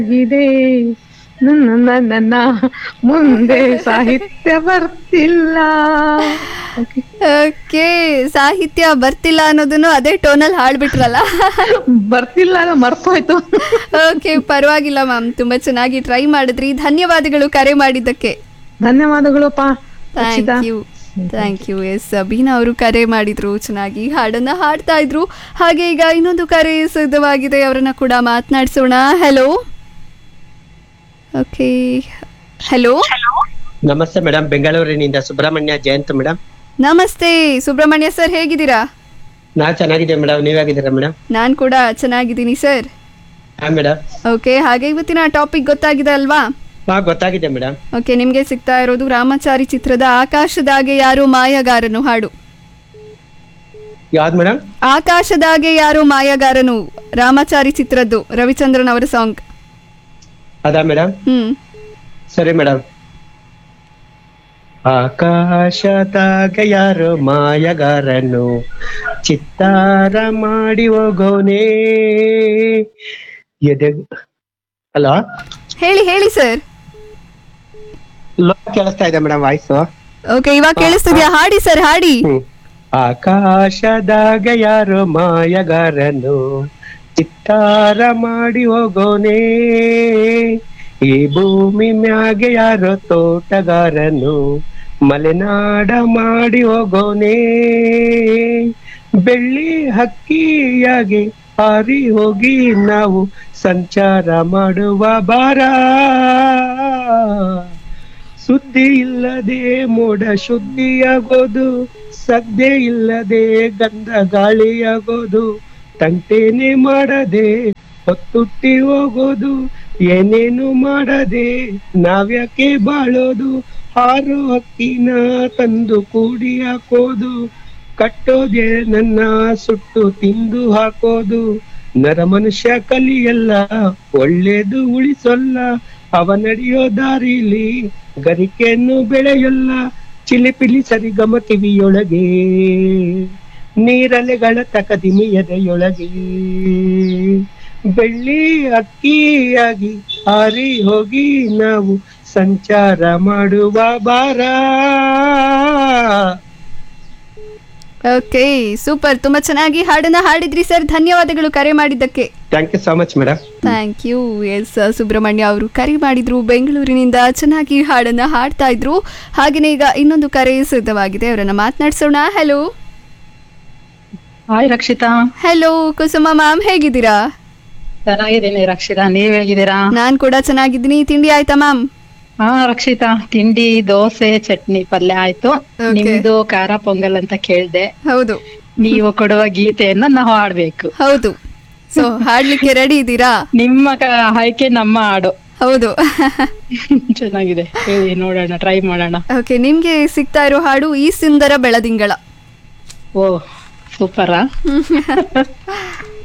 ಇದೆ ನನ್ನ ನನ್ನ ಮುಂದೆ ಸಾಹಿತ್ಯ ಬರ್ತಿಲ್ಲ Okay. ಓಕೆ ಸಾಹಿತ್ಯ ಬರ್ತಿಲ್ಲ ಅನ್ನೋದನ್ನು ಅದೇ ಟೋನಲ್ಲಿ ಹಾಡ್ಬಿಟ್ರಲ್ಲ ಬರ್ತಿಲ್ಲ ಅದು ಮರ್ತೋಯ್ತು ಓಕೆ ಪರವಾಗಿಲ್ಲ ಮ್ಯಾಮ್ ತುಂಬಾ ಚೆನ್ನಾಗಿ ಟ್ರೈ ಮಾಡಿದ್ರಿ ಧನ್ಯವಾದಗಳು ಕರೆ ಮಾಡಿದ್ದಕ್ಕೆ ಧನ್ಯವಾದಗಳಪ್ಪ thank you thank you yes Beena ಅವರು ಕರೆ ಮಾಡಿದ್ರು ಚೆನ್ನಾಗಿ ಹಾಡನ್ನ ಹಾಡ್ತಾ ಇದ್ರು ಹಾಗೆ ಈಗ ಇನ್ನೊಂದು ಕರೆ ಸಿದ್ಧವಾಗಿದೆ ಅವರನ್ನ ಕೂಡ ಮಾತನಾಡಿಸೋಣ ಹಲೋ ಓಕೆ ಹಲೋ ನಮಸ್ತೆ ಮೇಡಮ್ ಬೆಂಗಳೂರಿನಿಂದ ಸುಬ್ರಹ್ಮಣ್ಯ ಜಯಂತ್ ಮೇಡಮ್ ನಮಸ್ತೆ ಸುಬ್ರಹ್ಮಣ್ಯ ಸರ್ ಹೇಗಿದ್ದೀರಾ ನಾ ಚೆನ್ನಾಗಿದೆ ಮೇಡಮ್ ನೀವಾಗಿದ್ದೀರಾ ಮೇಡಮ್ ನಾನು ಕೂಡ ಚೆನ್ನಾಗಿದ್ದೀನಿ ಸರ್ ಹಾ ಮೇಡಮ್ ಓಕೆ ಹಾಗೆ ಇವತ್ತಿನ ಟಾಪಿಕ್ ಗೊತ್ತಾಗಿದೆ ಅಲ್ವಾ ಹಾ ಗೊತ್ತಾಗಿದೆ ಮೇಡಮ್ ಓಕೆ ನಿಮಗೆ ಸಿಗ್ತಾ ಇರೋದು ರಾಮಚಾರಿ ಚಿತ್ರದ ಆಕಾಶದಾಗೆ ಯಾರೋ ಮಾಯಗಾರನು ಹಾಡು ಯಾವ್ದು ಮೇಡಮ್ ಆಕಾಶದಾಗೆ ಯಾರೋ ಮಾಯಗಾರನು ರಾಮಚಾರಿ ಚಿತ್ರದ್ದು ರವಿಚಂದ್ರನ್ ಅವರ ಸಾಂಗ್ ಅದಾ ಮೇಡಮ್ ಹ್ಮ್ ಸರಿ ಮೇಡಮ್ ಆಕಾಶದಾಗ ಯಾರೋ ಮಾಯಗಾರನು ಚಿತ್ತಾರ ಮಾಡಿ ಹೋಗೋನೆ ಎದೆ ಹಲೋ ಹೇಳಿ ಹೇಳಿ ಸರ್ ಲೋ ಕೇಳಿಸ್ತಾ ಇದೆ ಮೇಡಮ್ ವಾಯ್ಸು ಓಕೆ ಇವಾಗ ಕೇಳಿಸ್ತಿದ್ಯಾ ಹಾಡಿ ಸರ್ ಹಾಡಿ ಹ್ಮ್. ಆಕಾಶದಾಗ ಯಾರೋ ಮಾಯಗಾರನು ಚಿತ್ತಾರ ಮಾಡಿ ಹೋಗೋನೆ ಈ ಭೂಮಿ ಮ್ಯಾಗೆ ಯಾರೋ ತೋಟಗಾರನು ಮಲೆನಾಡ ಮಾಡಿ ಹೋಗೋನೆ ಬೆಳ್ಳಿ ಹಕ್ಕಿಯಾಗಿ ಹಾರಿ ಹೋಗಿ ನಾವು ಸಂಚಾರ ಮಾಡುವ ಬಾರ ಸುದ್ದಿ ಇಲ್ಲದೆ ಮೋಡ ಶುದ್ಧಿಯಾಗೋದು ಸದ್ದೆ ಇಲ್ಲದೆ ಗಂಧ ಗಾಳಿಯಾಗೋದು ತಂಟೇನೆ ಮಾಡದೆ ಹೊತ್ತುಟ್ಟಿ ಹೋಗೋದು ಏನೇನು ಮಾಡದೆ ನಾವ್ಯಾಕೆ ಬಾಳೋದು ಹಾರು ಹಕ್ಕಿನ ತಂದು ಕೂಡಿ ಹಾಕೋದು ಕಟ್ಟೋದೆ ನನ್ನ ಸುಟ್ಟು ತಿಂದು ಹಾಕೋದು ನರ ಮನುಷ್ಯ ಕಲಿಯಲ್ಲ ಒಳ್ಳೇದು ಉಳಿಸಲ್ಲ ಅವ ನಡೆಯೋ ದಾರಿಲಿ ಗರಿಕೆಯನ್ನು ಬೆಳೆಯಲ್ಲ ಚಿಲಿಪಿಲಿ ಸರಿಗಮ ಕಿವಿಯೊಳಗೆ ನೀರಲೆಗಳ ತಕದಿಮಿ ಎದೆಯೊಳಗೆ ಬೆಳ್ಳಿ ಅಕ್ಕಿಯಾಗಿ ಹಾರಿ ಹೋಗಿ ನಾವು ಸಂಚಾರ ಮಾಡುವ ಬಾರ ಓಕೆ ಸೂಪರ್ ತುಂಬಾ ಚೆನ್ನಾಗಿ ಹಾಡನ್ನ ಹಾಡಿದ್ರಿ ಸರ್ ಧನ್ಯವಾದಗಳು ಕರೆ ಮಾಡಿದ್ದಕ್ಕೆ thank you so much madam thank you yes Subrahmanya ಅವರು ಕರೆ ಮಾಡಿದ್ರು ಬೆಂಗಳೂರಿನಿಂದ ಚೆನ್ನಾಗಿ ಹಾಡನ್ನ ಹಾಡ್ತಾ ಇದ್ರು ಹಾಗೆಯೇ ಈಗ ಇನ್ನೊಂದು ಕರೆ ಸಿದ್ಧವಾಗಿದೆ ಅವರನ್ನ ಮಾತನಾಡಿಸೋಣ hello hi Rakshitha hello Kusuma ma'am ಹೇಗಿದ್ದೀರಾ ಚೆನ್ನಾಗಿದ್ದೀನಿ ರಕ್ಷಿತಾ ನೀವ್ ಹೇಗಿದ್ದೀರಾ ನಾನ್ ಕೂಡ ಚೆನ್ನಾಗಿದ್ದೀನಿ ತಿಂಡಿ ಆಯ್ತಾ ಮ್ಯಾಮ್ ಹಾ ರಕ್ಷಿತಾ ತಿಂಡಿ ದೋಸೆ ಚಟ್ನಿ ಪಲ್ಯ ಆಯ್ತು Okay. ನಿಮ್ದು ಖಾರ ಪೊಂಗಲ್ ಅಂತ ಕೇಳ್ದೆ ಹೌದು ನೀವು ಕೊಡುವ ಗೀತೆಯನ್ನ ನಾವು ಹಾಡ್ಬೇಕು ಹೌದು ಸೊ ಹಾಡ್ಲಿಕ್ಕೆ ರೆಡಿ ಇದ್ದೀರಾ ನಿಮ್ಮ ಕ- ಆಯ್ಕೆ ನಮ್ಮ ಹಾಡು ಹೌದು ಚೆನ್ನಾಗಿದೆ ಹೇಳಿ ನೋಡೋಣ ಟ್ರೈ ಮಾಡೋಣ ಓಕೆ ನಿಮ್ಗೆ ಸಿಗ್ತಾ ಇರೋ ಹಾಡು ಈ ಸುಂದರ ಬೆಳದಿಂಗಳ ಓ ಸೂಪರಾ